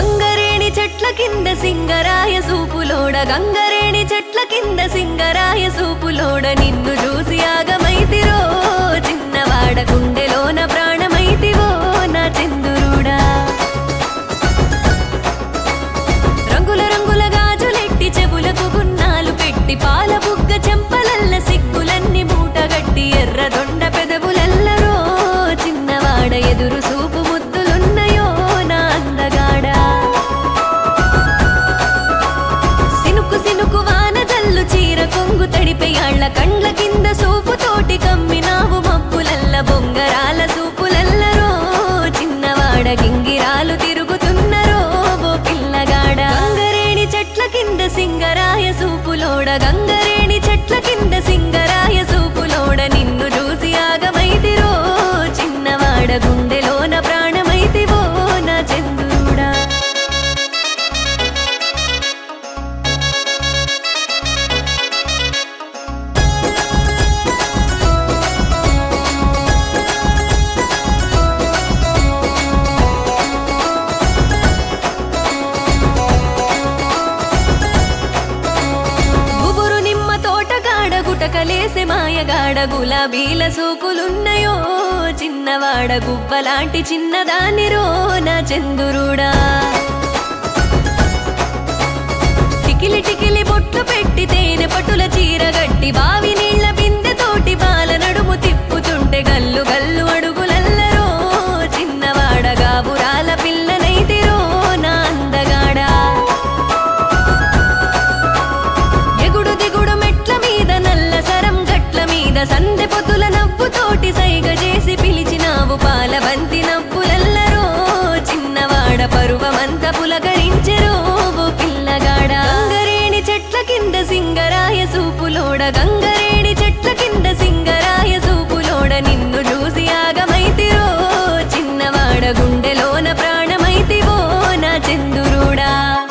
గంగరేణి చెట్ల కింద సింగరాయ సూపులోడ గంగరేణి చెట్ల కింద సింగరాయ సూపులోడ నిన్ను చూసి ఆగమైతిరో చిన్నవాడ గుండెలోన ప్రాణమైతివో నా చందురుడా రంగుల రంగుల గాజులెట్టి చెవులకు గున్నాలు పెట్టి పాల బుగ్గ చెంపలల్ల సిగ్గులన్నీ మూటగట్టి ఎర్ర దొండ పెదవులల్లరో చిన్నవాడ ఎదురు సూపు ముద్దులున్నయో నా అందగాడా సినుకు సినుకు వాన జల్లు చీర కొంగు తడిపెయాళ్ళ కండ్ల కింద సూపు తోటి కమ్మినావు మబ్బులల్ల బొంగరాల సూపులల్లరో చిన్నవాడ గింగిరాలు తిరుగుతున్నరో ఓ పిల్లగాడ గంగరేణి చెట్ల కింద సింగరాయ సూపులోడ గంగరేణి చెట్ల కింద సింగరాయ సూపులోడ నిన్ను చూసి ఆగమైతిరో చిన్నవాడ గుండెలోన ప్రాణమైతివో నా చంద్రుడా గుబురు నిమ్మ తోటగాడ గుటకలేసే మాయగాడ గులాబీల సూకులున్నయో చిన్నవాడ గుబ్బలాంటి చిన్నదానిరో నా చందురుడా టికిలి టికిలి బొట్లు పెట్టి తేనె పట్టుల చీర గట్టి బావి నీళ్ల బిందె తోటి బాల నడుము తిప్పుతుంటే గల్లు గల్లు అడుగులల్లరో చిన్నవాడ గాబురాల పిల్లనైతిరో నా అందగాడా ఎగుడు దిగుడు మెట్ల మీద నల్ల సరం గట్ల మీద సందె పొద్దుల నవ్వుతోటి సైగ చేసి పిలిచినావు పాల బంతి నవ్వులల్లరో చిన్నవాడ పరువమంత పులకరించెరో ఓ పిల్లగాడ గంగరేణి చెట్ల కింద సింగరాయ సూపులోడ గంగరేణి చెట్ల కింద సింగరాయ సూపులోడ నిన్ను చూసి ఆగమైతిరో చిన్నవాడ గుండెలోన ప్రాణమైతివో నా చందురుడా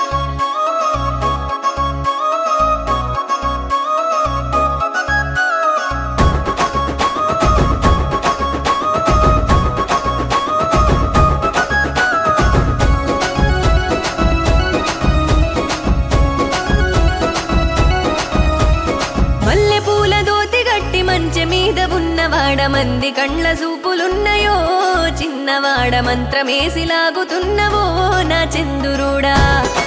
మల్లె పూల దోతి గట్టి మంచె మీద ఉన్నవాడ మంది కండ్ల సూపులున్నయో చిన్నవాడ మంత్రమేసి లాగుతున్నవో నా చందురుడా